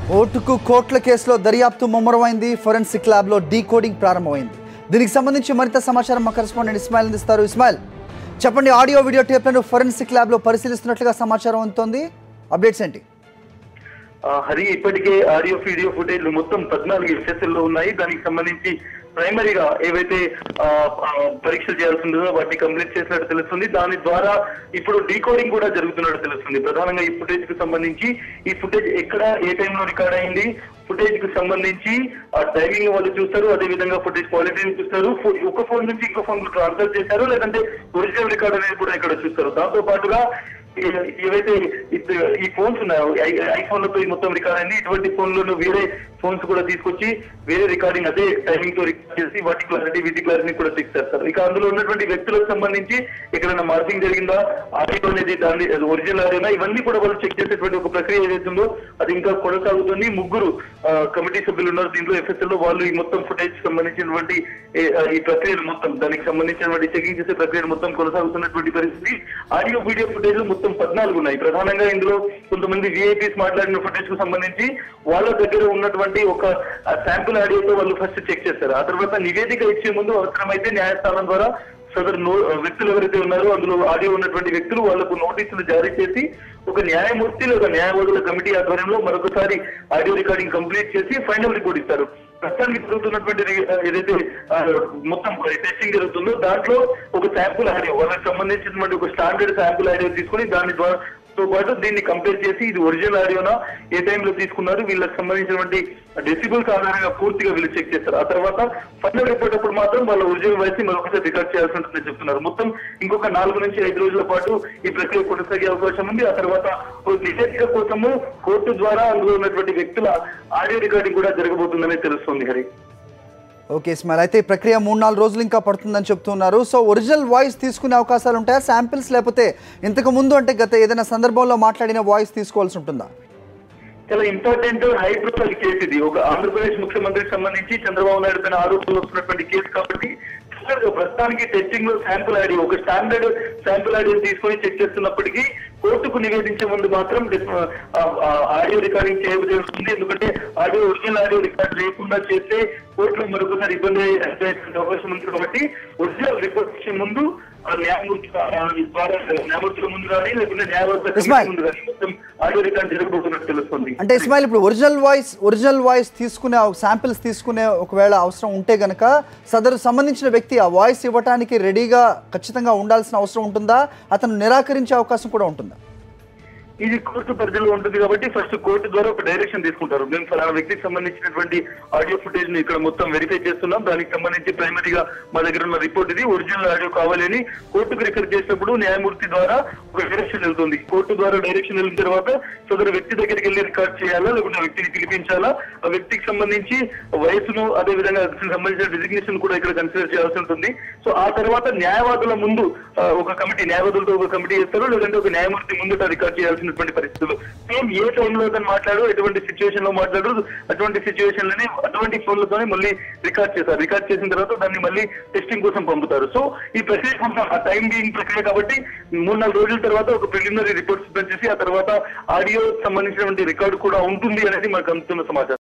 ఓటుకు కోట్ల కేసులో దర్యాప్తు ముమ్మరమైంది ఫోరెన్సిక్ ల్యాబ్లో డీకోడింగ్ ప్రారంభమైంది దీనికి సంబంధించి మరింత సమాచారం మా కరెస్పాండెంట్ ఇస్మాయిల్ అందిస్తారు ఇస్మాయిల్ చెప్పండి ఆడియో వీడియో టేప్లను ఫోరెన్సిక్ ల్యాబ్లో పరిశీలిస్తున్నట్లుగా సమాచారం అందుతోంది అప్డేట్స్ ఏంటి ఆ, హరి ఇప్పటికే ఆడియో వీడియో ఫుటేజ్ మొత్తం పద్నాలుగు ఎఫ్ఎస్ఎల్ లో ఉన్నాయి దానికి సంబంధించి ప్రైమరీగా ఏవైతే ఆ, ఆ, పరీక్షలు చేయాల్సి ఉందో వాటిని కంప్లీట్ చేసినట్టు తెలుస్తుంది దాని ద్వారా ఇప్పుడు డీకోడింగ్ కూడా జరుగుతున్నట్టు తెలుస్తుంది ప్రధానంగా ఈ ఫుటేజ్ కు సంబంధించి ఈ ఫుటేజ్ ఎక్కడ ఏ టైంలో రికార్డ్ అయింది ఫుటేజ్ కు సంబంధించి ఆ టైమింగ్ వాళ్ళు చూస్తారు అదే విధంగా ఫుటేజ్ క్వాలిటీని చూస్తారు ఫో- ఒక ఫోన్ నుంచి ఇంకో ఫోన్ ట్రాన్స్ఫర్ చేశారు లేదంటే ఒరిజినల్ రికార్డ్ అనేది కూడా ఇక్కడ చూస్తారు దాంతో పాటుగా ఏ- ఏవైతే ఇప్- ఈ ఫోన్స్ ఉన్నాయో ఐ- ఐఫోన్ లతో ఈ మొత్తం రికార్డ్ అయింది ఇటువంటి ఫోన్లను వేరే ఫోన్స్ కూడా తీసుకొచ్చి వేరే రికార్డింగ్ అదే టైమింగ్ తో రికార్డ్ చేసి వాటి క్లారిటీ వీటి క్లారిటీ కూడా చెక్ చేస్తారు ఇక అందులో ఉన్నటువంటి వ్యక్తులకు సంబంధించి ఎక్కడైనా మార్పింగ్ జరిగిందా ఆడియో అనేది దాన్ని ఒరిజినల్ ఆడియోనా ఇవన్నీ కూడా వాళ్ళు చెక్ చేసేటువంటి ఒక ప్రక్రియ ఏదైతే ఉందో అది ఇంకా కొనసాగుతుంది ముగ్గురు ఆ, కమిటీ సభ్యులు ఉన్నారు దీంట్లో ఎఫ్ఎస్ఎల్ లో వాళ్ళు ఈ మొత్తం ఫుటేజ్ సంబంధించినటువంటి ఏ- ఆ, ఈ ప్రక్రియను మొత్తం దానికి సంబంధించినటువంటి చెకింగ్ చేసే ప్రక్రియను మొత్తం కొనసాగుతున్నటువంటి పరిస్థితి ఆడియో వీడియో ఫుటేజ్ మొత్తం పద్నాలుగు ఉన్నాయి ప్రధానంగా ఇందులో కొంతమంది విఐపీస్ మాట్లాడిన ఫుటేజ్ కు సంబంధించి వాళ్ళ దగ్గర ఉన్నటువంటి ఒక శాంపుల్ ఆడియోతో వాళ్ళు ఫస్ట్ చెక్ చేస్తారు ఆ తర్వాత నివేదిక ఇచ్చే ముందు అవసరమైతే న్యాయస్థానం ద్వారా సదరు నో వ్యక్తులు ఎవరైతే ఉన్నారో అందులో ఆడియో ఉన్నటువంటి వ్యక్తులు వాళ్లకు నోటీసులు జారీ చేసి ఒక న్యాయమూర్తి లేదా న్యాయవాదుల కమిటీ ఆధ్వర్యంలో మరొకసారి ఆడియో రికార్డింగ్ కంప్లీట్ చేసి ఫైనల్ రిపోర్ట్ ఇస్తారు ప్రస్తుతానికి జరుగుతున్నటువంటి రి- ఏదైతే ఆ, మొత్తం టెస్టింగ్ జరుగుతుందో దాంట్లో ఒక శాంపుల్ ఆడియో వాళ్ళకి సంబంధించినటువంటి ఒక స్టాండర్డ్ శాంపుల్ ఆడియో తీసుకుని దాని ద్వారా తో పాటు దీన్ని కంపేర్ చేసి ఇది ఒరిజినల్ ఆడియోనా ఏ టైంలో తీసుకున్నారు వీళ్ళకి సంబంధించినటువంటి డెసిబుల్స్ ఆధారంగా పూర్తిగా వీళ్ళు చెక్ చేస్తారు ఆ తర్వాత ఫైనల్ రిపోర్ట్ అప్పుడు మాత్రం వాళ్ళ ఒరిజినల్ వాయిస్ మరొకసారి రికార్డ్ చేయాల్సి ఉంటుందని చెప్తున్నారు మొత్తం ఇంకొక నాలుగు నుంచి ఐదు రోజుల పాటు ఈ ప్రక్రియ కొనసాగే అవకాశం ఉంది ఆ తర్వాత ఒక నివేదిక కోసము కోర్టు ద్వారా అందులో ఉన్నటువంటి వ్యక్తుల ఆడియో రికార్డింగ్ కూడా జరగబోతుందని తెలుస్తుంది హరి ఓకే ఇస్మాయిల్ అయితే ఈ ప్రక్రియ మూడు నాలుగు రోజులు ఇంకా పడుతుందని చెప్తున్నారు సో ఒరిజినల్ వాయిస్ తీసుకునే అవకాశాలు ఉంటాయా శాంపిల్స్ లేకపోతే ఇంతకు ముందు అంటే గత ఏదైనా సందర్భంలో మాట్లాడిన వాయిస్ తీసుకోవాల్సి ఉంటుందా చాలా ఇంపార్టెంట్ హై ప్రొఫైల్ కేసు ఇది ఒక ఆంధ్రప్రదేశ్ ముఖ్యమంత్రికి సంబంధించి చంద్రబాబు నాయుడు పైన ఆరోపణలు వస్తున్నటువంటి కేసు కాబట్టి clear గా ప్రస్తుతానికి టెస్టింగ్ లో శాంపుల్ ఆడియో ఒక స్టాండర్డ్ శాంపుల్ ఆడియో తీసుకొని చెక్ చేస్తున్నప్పటికీ కోర్టుకు నివేదించే ముందు మాత్రం ఆడియో రికార్డింగ్ చేయవలసి ఎందుకంటే ఆడియో ఒరిజినల్ ఆడియో రికార్డ్ లేకుండా చేస్తే కోర్టులో మరొకసారి ఇబ్బంది అయ్యే అవకాశం ఉంది కాబట్టి ఒరిజినల్ రిపోర్ట్ ఇచ్చే ముందు ఆ న్యాయమూర్తి ఆ, ద్వారా న్యాయమూర్తుల ముందు కానీ లేకుంటే న్యాయవాదుల కమిటీ ఇస్మాయిల్. ముందు కానీ మొత్తం ఆడియో రికార్డ్ జరగబోతున్నట్టు తెలుస్తుంది అంటే ఇస్మాయిల్ ఇప్పుడు ఒరిజినల్ వాయిస్ ఒరిజినల్ వాయిస్ తీసుకునే శాంపిల్స్ తీసుకునే ఒకవేళ అవసరం ఉంటే గనక సదరు సంబంధించిన వ్యక్తి ఆ వాయిస్ ఇవ్వడానికి రెడీగా ఖచ్చితంగా ఉండాల్సిన అవసరం ఉంటుందా అతను నిరాకరించే అవకాశం కూడా ఉంటుందా ఇది కోర్టు పరిధిలో ఉంటుంది కాబట్టి ఫస్ట్ కోర్టు ద్వారా ఒక డైరెక్షన్ తీసుకుంటారు మేము ఫలానా వ్యక్తికి సంబంధించినటువంటి ఆడియో ఫుటేజ్ ని ఇక్కడ మొత్తం వెరిఫై చేస్తున్నాం దానికి సంబంధించి ప్రైమరీగా మా దగ్గర ఉన్న రిపోర్ట్ ఇది ఒరిజినల్ ఆడియో కావాలి అని కోర్టుకు రిఫర్ చేసినప్పుడు న్యాయమూర్తి ద్వారా ఒక డైరెక్షన్ వెళ్తుంది కోర్టు ద్వారా డైరెక్షన్ వెళ్ళిన తర్వాత సదరు వ్యక్తి దగ్గరికి వెళ్ళి రికార్డ్ చేయాలా లేకుంటే ఆ వ్యక్తిని పిలిపించాలా ఆ వ్యక్తికి సంబంధించి వయసును అదే విధంగా దానికి సంబంధించిన డిజిగ్నేషన్ కూడా ఇక్కడ కన్సిడర్ చేయాల్సి ఉంటుంది సో ఆ తర్వాత న్యాయవాదుల ముందు ఆ, ఒక కమిటీ న్యాయవాదులతో ఒక కమిటీ చేస్తారు లేదంటే ఒక న్యాయమూర్తి ముందుట రికార్డ్ చేయాల్సినటువంటి పరిస్థితులు సేమ్ ఏ టైంలో అతను మాట్లాడు ఎటువంటి సిచ్యువేషన్ లో మాట్లాడు అటువంటి సిచ్యువేషన్ లోనే అటువంటి ఫోన్లతోనే మళ్ళీ రికార్డ్ చేస్తారు రికార్డ్ చేసిన తర్వాత దాన్ని మళ్ళీ టెస్టింగ్ కోసం పంపుతారు సో ఈ ప్రక్రియ కొంత ఆ టైం బీయింగ్ ప్రక్రియ కాబట్టి మూడు నాలుగు రోజుల తర్వాత ఒక ప్రిలిమినరీ రిపోర్ట్ సిద్ధం చేసి ఆ తర్వాత ఆడియో సంబంధించినటువంటి రికార్డు కూడా ఉంటుంది అనేది మనకు అందుతున్న సమాచారం